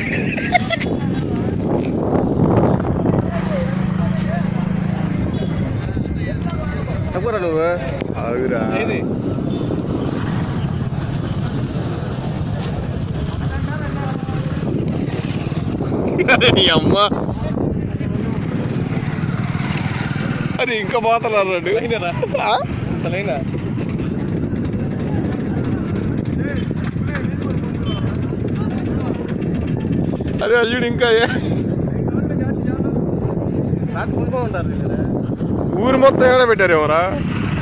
తక్కువరా నువ్వు ఆగురా ఏది నీ అమ్మ అరే ఇంకా పోతున్నారు అయినరా అంతలైనా అరే అల్లుడు ఇంకా ఏ- నాకు కొనుక్కో ఉంటారు ఊరు మొత్తం ఏడ పెట్టారేమోరా